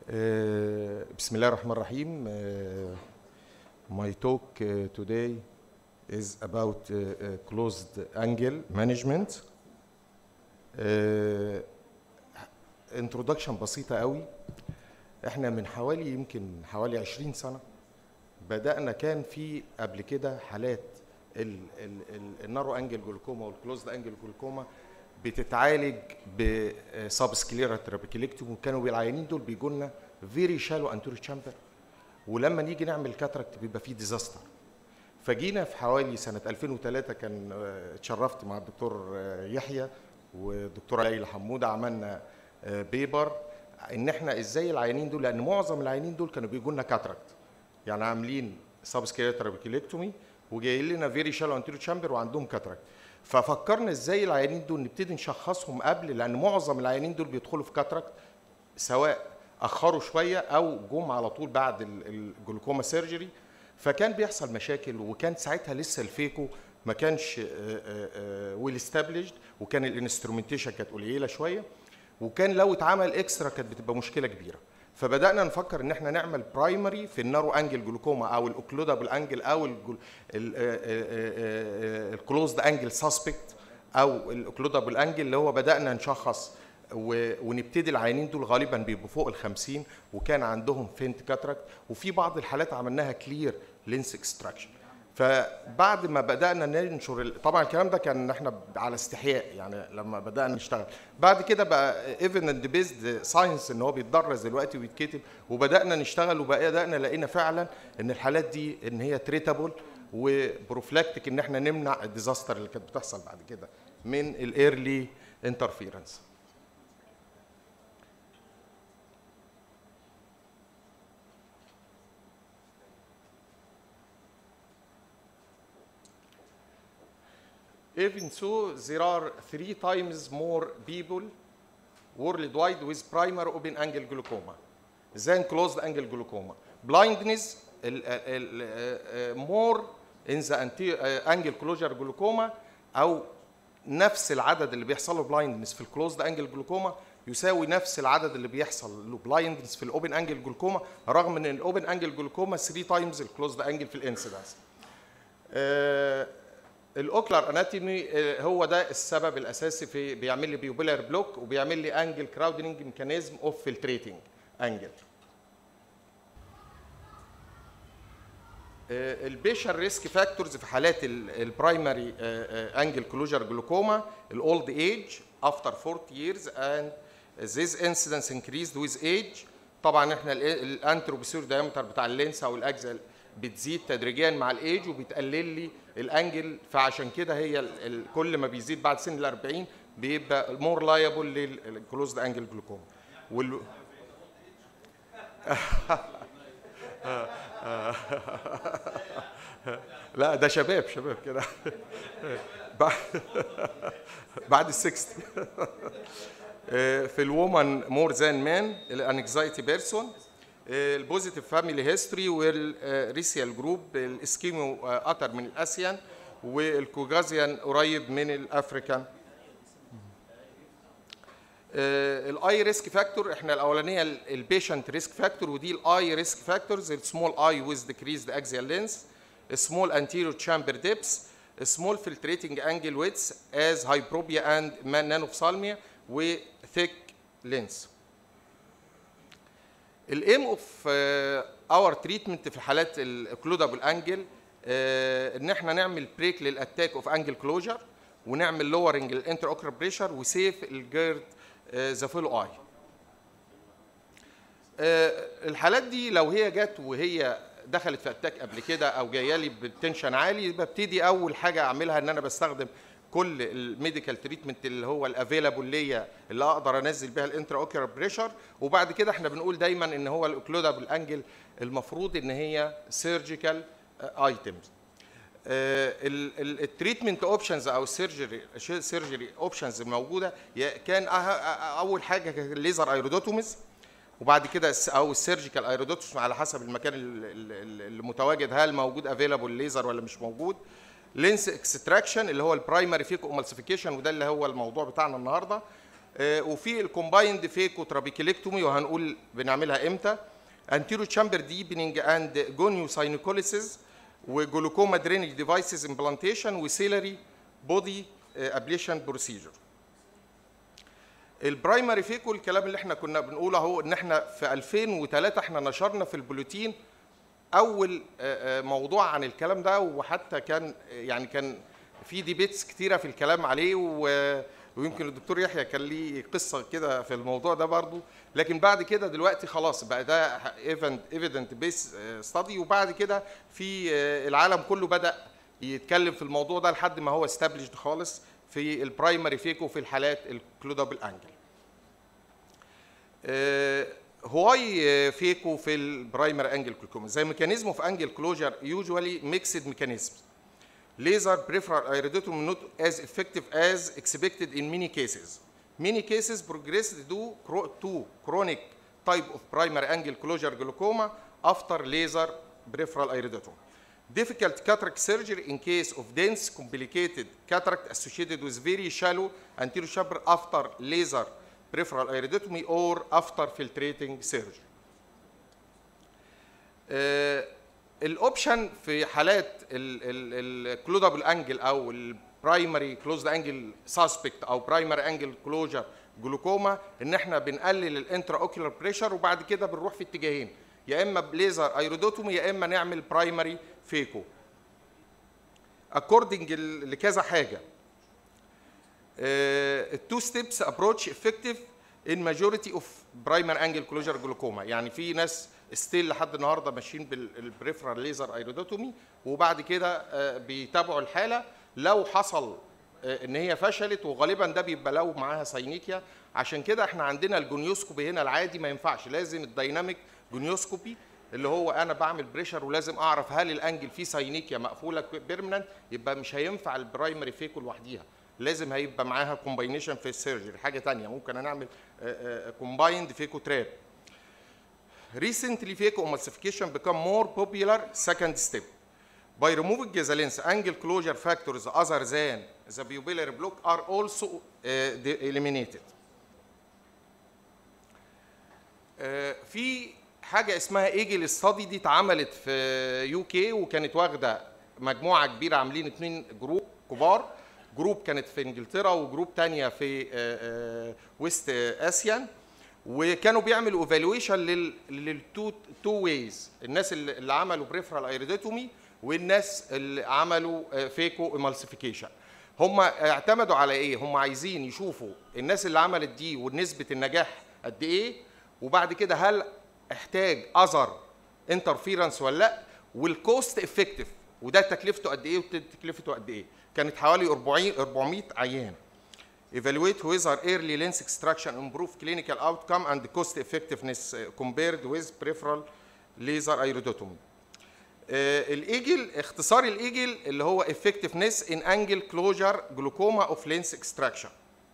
Uh, بسم الله الرحمن الرحيم. Uh, my talk uh, today is about uh, uh, closed angle management. Uh, introduction بسيطة قوي. احنا من حوالي يمكن حوالي 20 سنة بدأنا كان في قبل كده حالات النارو انجل جلوكوما والكلوزد انجل جلوكوما بتتعالج بسب سكليرا ترابيكيليكتوم وكانوا العيانين دول بيجوا لنا فيري شالو انتوري تشامبر ولما نيجي نعمل كاتراكت بيبقى فيه ديزاستر فجينا في حوالي سنه 2003 كان اتشرفت مع الدكتور يحيى والدكتوره ليلى حموده عملنا بيبر ان احنا ازاي العيانين دول لان معظم العيانين دول كانوا بيجوا لنا كاتراكت يعني عاملين سب سكليرا ترابيكيليكتومي وجاي لنا فيري شالو انتيريو تشامبر وعندهم كاتراكت ففكرنا ازاي العيانين دول نبتدي نشخصهم قبل لان معظم العيانين دول بيدخلوا في كاتراكت سواء اخروا شويه او جم على طول بعد الجلوكوما سيرجري فكان بيحصل مشاكل وكان ساعتها لسه الفيكو ما كانش ويل استابليشد وكان الانسترومنتيشن كانت قليله شويه وكان لو اتعمل اكسترا كانت بتبقى مشكله كبيره فبدانا نفكر ان احنا نعمل برايمري في النارو انجل جلوكوما او الاوكلودابل انجل او الكلوزد انجل سسبكت او الاوكلودابل انجل اللي هو بدانا نشخص ونبتدي العيانين دول غالبا بيبقوا فوق ال 50 وكان عندهم فينت كاتراكت وفي بعض الحالات عملناها كلير لينس اكستراكشن فبعد ما بدانا ننشر طبعا الكلام ده كان احنا على استحياء يعني لما بدانا نشتغل بعد كده بقى ايفن اند بيزد ساينس ان هو بيتدرس دلوقتي ويتكتب وبدانا نشتغل وبدانا لقينا فعلا ان الحالات دي ان هي تريتابل وبروفلاكتيك ان احنا نمنع الديزاستر اللي كانت بتحصل بعد كده من الايرلي انترفيرنس Even so, there are three times more people worldwide with primary open angle glaucoma than closed angle glaucoma. Blindness ال, ال, more in the anterior angle closure glaucoma أو نفس العدد اللي بيحصل له blindness في الكلوزد انجل جلوكوما يساوي نفس العدد اللي بيحصل له blindness في الاوبن انجل جلوكوما رغم ان الاوبن انجل جلوكوما 3 تايمز الكلوزد انجل في الانسيدنس. أه الاوكلر اناتومي هو ده السبب الاساسي في بيعمل لي بيوبيلر بلوك وبيعمل لي انجل كراودنج ميكانيزم اوف فلتريتنج انجل البيشن ريسك فاكتورز في حالات البرايمري انجل كلوجر جلوكوما الاولد ايج افتر 40 years and this incidence increased with age طبعا احنا الانتروبيسور دايمتر بتاع اللينس او الاجزاء بتزيد تدريجيا مع الايج وبتقلل لي الانجل فعشان كده هي ال ال كل ما بيزيد بعد سن ال 40 بيبقى مور لايبل للكلوزد انجل جلوكوما وال لا ده شباب شباب كده بعد ال 60 في الومن مور ذان مان الانكزايتي بيرسون البوزيتيف فاميلي هيستوري والريسيال جروب الاسكيمو اكتر من الاسيان والكوجازيان قريب من الافريكان الاي ريسك فاكتور احنا الاولانيه البيشنت ريسك فاكتور ودي الاي ريسك فاكتورز السمول اي ويز ديكريزد اكزيال لينس سمول انتيريور تشامبر ديبس سمول فلتريتنج انجل ويتس از هايبروبيا اند نانوفسالميا وثيك لينس الايم اوف اور تريتمنت في حالات الاوكلودابل انجل ان احنا نعمل بريك للاتاك اوف انجل كلوجر ونعمل لورنج الانتر اوكر بريشر وسيف الجيرد ذا فيلو اي الحالات دي لو هي جت وهي دخلت في اتاك قبل كده او جايه لي بتنشن عالي ببتدي اول حاجه اعملها ان انا بستخدم كل الميديكال تريتمنت اللي هو الافيلابل ليا اللي اقدر انزل بيها الانترا اوكيولار بريشر وبعد كده احنا بنقول دايما ان هو الاوكلودابل انجل المفروض ان هي سيرجيكال ايتمز التريتمنت اوبشنز او السيرجري سيرجري اوبشنز الموجوده كان اول حاجه الليزر ايرودوتوميز وبعد كده او السيرجيكال ايرودوتوميز على حسب المكان اللي متواجد هل موجود افيلابل ليزر ولا مش موجود لينس اكستراكشن اللي هو البرايمري فيكو امالسيفيكيشن وده اللي هو الموضوع بتاعنا النهارده آه، وفي الكومبايند فيكو ترابيكيلكتومي وهنقول بنعملها امتى انتيرو تشامبر ديبنينج اند جونيو ساينوكوليسيس وجلوكوما درينج ديفايسز امبلانتيشن وسيلري بودي ابليشن بروسيجر البرايمري فيكو الكلام اللي احنا كنا بنقوله اهو ان احنا في 2003 احنا نشرنا في البلوتين اول آه، آه، موضوع عن الكلام ده وحتى كان يعني كان في ديبيتس كتيره في الكلام عليه و- ويمكن الدكتور يحيى كان ليه قصه كده في الموضوع ده برضو لكن بعد كده دلوقتي خلاص بقى ده ايفيدنت بيس ستادي وبعد كده في آه، العالم كله بدا يتكلم في الموضوع ده لحد ما هو استابليشد خالص في البرايمري فيكو في الحالات الكلودابل انجل هواي فيكو في البرايمر انجل كلوكوما زي ميكانيزم اوف انجل كلوجر يوجوالي ميكسد ميكانيزمز laser peripheral iridotomy not as effective as expected in many cases. Many cases progressed due chro- to chronic type of primary angle closure glaucoma after laser peripheral iridotomy. Difficult cataract surgery in case of dense complicated cataract associated with very shallow anterior chamber after laser peripheral iridotomy or after filtrating surgery. آه، الاوبشن في حالات الكلودابل انجل او البرايمري كلوزد انجل ساسبكت او برايمري انجل كلوجر جلوكوما ان احنا بنقلل الانترا اوكيولار بريشر وبعد كده بنروح في اتجاهين يا اما بليزر ايرودوتومي يا اما نعمل برايمري فيكو اكوردنج لكذا حاجه التو ستيبس ابروتش افكتيف ان ماجوريتي اوف برايمر انجل كلوجر جلوكوما يعني في ناس ستيل لحد النهارده ماشيين بالبريفرال ليزر ايرودوتومي وبعد كده آه، بيتابعوا الحاله لو حصل آه، ان هي فشلت وغالبا ده بيبقى لو معاها ساينيكيا عشان كده احنا عندنا الجونيوسكوبي هنا العادي ما ينفعش لازم الدايناميك جونيوسكوبي اللي هو انا بعمل بريشر ولازم اعرف هل الانجل فيه ساينيكيا مقفوله بيرمننت يبقى مش هينفع البرايمري فيكو لوحديها لازم هيبقى معاها كومباينيشن في السيرجري حاجه تانية ممكن انا اعمل كومبايند فيكو تراب recently phaco emulsification become more popular second step by removing the lens angle closure factors other than the pupillary block are also uh, de- eliminated آه، في حاجه اسمها ايجل ستادي دي اتعملت في يو كي وكانت واخده مجموعه كبيره عاملين اتنين جروب كبار جروب كانت في انجلترا وجروب تانية في آه، آه، ويست اسيا وكانوا بيعملوا ايفالويشن للتو تو ويز الناس اللي اللي عملوا بريفرال ايريدوتومي والناس اللي عملوا فيكو امالسيفيكيشن هم اعتمدوا على ايه هم عايزين يشوفوا الناس اللي عملت دي ونسبه النجاح قد ايه وبعد كده هل احتاج اذر انترفيرنس ولا لا والكوست افكتيف وده تكلفته قد ايه وتكلفته قد ايه كانت حوالي 400 400 عيان evaluate whether early lens extraction improve clinical outcome and cost effectiveness uh, compared with peripheral laser iridotomy. آه، الايجل اختصار الايجل اللي هو effectiveness in angle closure glaucoma of lens extraction.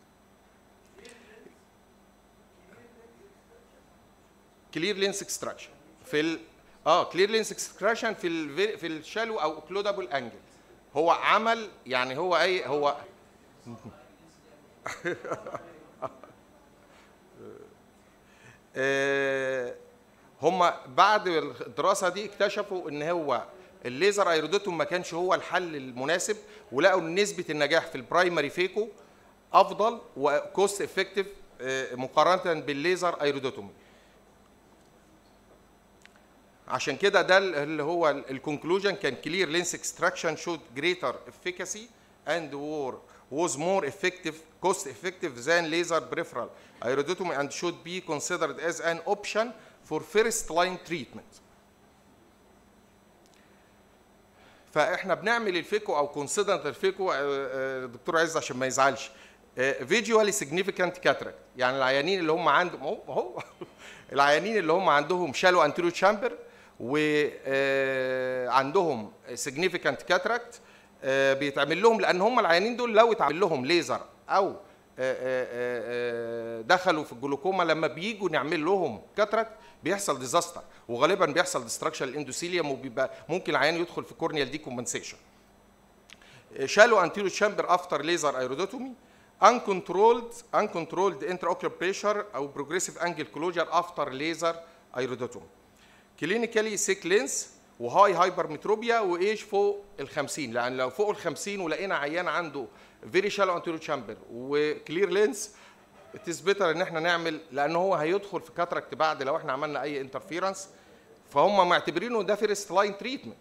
clear lens extraction في ال اه clear lens extraction في ال في الشالو او occludable angle هو عمل يعني هو اي هو آه، هم بعد الدراسه دي اكتشفوا ان هو الليزر ايرودوتوم ما كانش هو الحل المناسب ولقوا ان نسبه النجاح في البرايمري فيكو افضل وكوست افكتيف مقارنه بالليزر ايرودوتومي عشان كده ده اللي هو الكونكلوجن كان كلير لينس اكستراكشن شود جريتر افيكاسي اند وور was more effective cost effective than laser peripheral iridotomy and should be considered as an option for first line treatment فاحنا بنعمل الفيكو او كونسيدرنت الفيكو آه، آه، دكتور عز عشان ما يزعلش فيجوالي سيجنيفيكانت كاتراكت يعني العيانين اللي هم عندهم هو هو العيانين اللي هم عندهم شالو انتيريو تشامبر وعندهم سيجنيفيكانت كاتراكت بيتعمل لهم لان هم العيانين دول لو اتعمل لهم ليزر او آه، آه، آه، دخلوا في الجلوكوما لما بييجوا نعمل لهم كاتراكت بيحصل ديزاستر وغالبا بيحصل ديستراكشن الاندوثيليوم وبيبقى ممكن العيان يدخل في كورنيال ديكومبنسيشن shallow anterior chamber after laser iridotomy uncontrolled uncontrolled intraocular pressure او progressive angle closure after laser iridotomy كلينيكالي سيك لينس وهاي هايبرمتروبيا وايش فوق ال 50 لان لو فوق ال 50 ولقينا عيان عنده فيري شالو انتيريور تشامبر وكلير لينس بيتر ان احنا نعمل لان هو هيدخل في كاتراكت بعد لو احنا عملنا اي انترفيرنس فهم معتبرينه ده فيرست لاين تريتمنت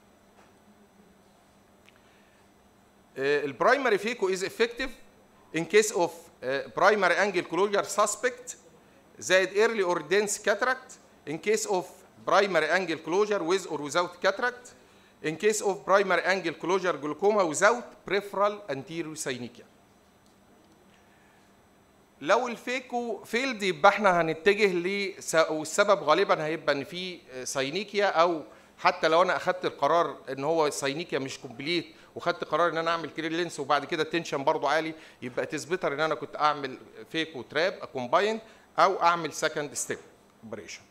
البرايمري فيكو از افكتيف in case of uh, primary angle closure suspect زائد early or dense cataract in case of primary angle closure with or without cataract in case of primary angle closure glaucoma without peripheral anterior synechium لو الفيكو فيلد يبقى احنا هنتجه ل والسبب غالبا هيبقى ان في ساينيكيا او حتى لو انا اخدت القرار ان هو ساينيكيا مش كومبليت وخدت قرار ان انا اعمل كريل لينس وبعد كده التنشن برضو عالي يبقى تثبتر ان انا كنت اعمل فيكو تراب كومباين او اعمل سكند ستيب اوبريشن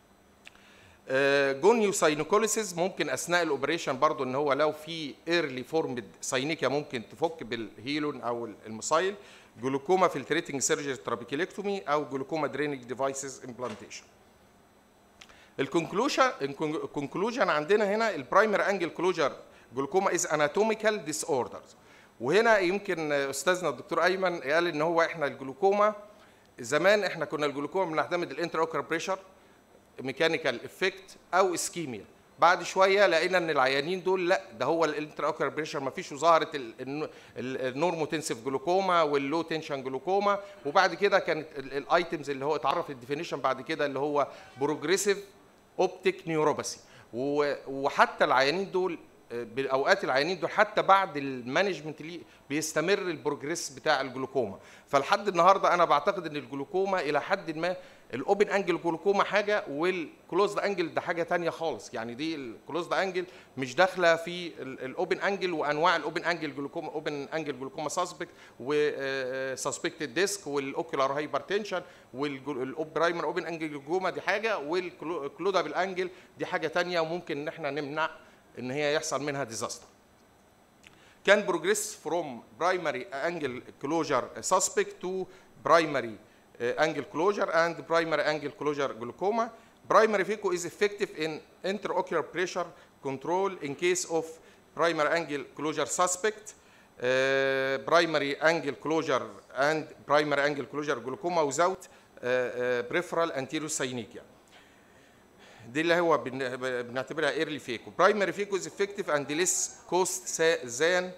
جونيو ساينوكوليسيس ممكن اثناء الاوبريشن برضو ان هو لو في ايرلي فورمد ساينيكيا ممكن تفك بالهيلون او المصايل جلوكوما فلتريتنج سيرجري ترابيكيلكتومي او جلوكوما درينج ديفايسز امبلانتيشن الكونكلوجن الكونكلوجن عندنا هنا البرايمر انجل كلوجر جلوكوما از اناتوميكال ديس اوردرز وهنا يمكن استاذنا الدكتور ايمن قال ان هو احنا الجلوكوما زمان احنا كنا الجلوكوما بنعتمد الانتر اوكر بريشر ميكانيكال افكت او اسكيميا بعد شويه لقينا ان العيانين دول لا ده هو الانتر اوكر بريشر ما فيش وظهرت النورموتنسيف جلوكوما واللو تنشن جلوكوما وبعد كده كانت الايتمز اللي هو اتعرف الديفينيشن بعد كده اللي هو بروجريسيف اوبتيك نيوروباثي وحتى العيانين دول بالاوقات العيانين دول حتى بعد المانجمنت ليه بيستمر البروجريس بتاع الجلوكوما فلحد النهارده انا بعتقد ان الجلوكوما الى حد ما الاوبن انجل جلوكوما حاجه والكلوزد انجل ده حاجه تانية خالص يعني دي الكلوزد انجل مش داخله في الاوبن انجل وانواع الاوبن انجل جلوكوما اوبن انجل جلوكوما سسبكت وسسبكتد ديسك والاوكيولار هايبرتنشن والبرايمر اوبن انجل جلوكوما دي حاجه والكلودابل انجل دي حاجه تانية وممكن ان احنا نمنع ان هي يحصل منها ديزاستر can progress from primary angle closure suspect to primary uh, angle closure and primary angle closure glaucoma. Primary phaco is effective in intraocular pressure control in case of primary angle closure suspect, uh, primary angle closure and primary angle closure glaucoma without uh, uh, peripheral anterior synechium. دي اللي هو بنعتبرها ايرلي فيكو برايمري فيكو از افكتيف اند ليس كوست ذان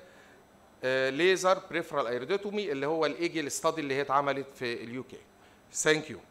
ليزر بريفرال ايريدوتومي اللي هو الايجل ستادي اللي هي اتعملت في اليو كي ثانك يو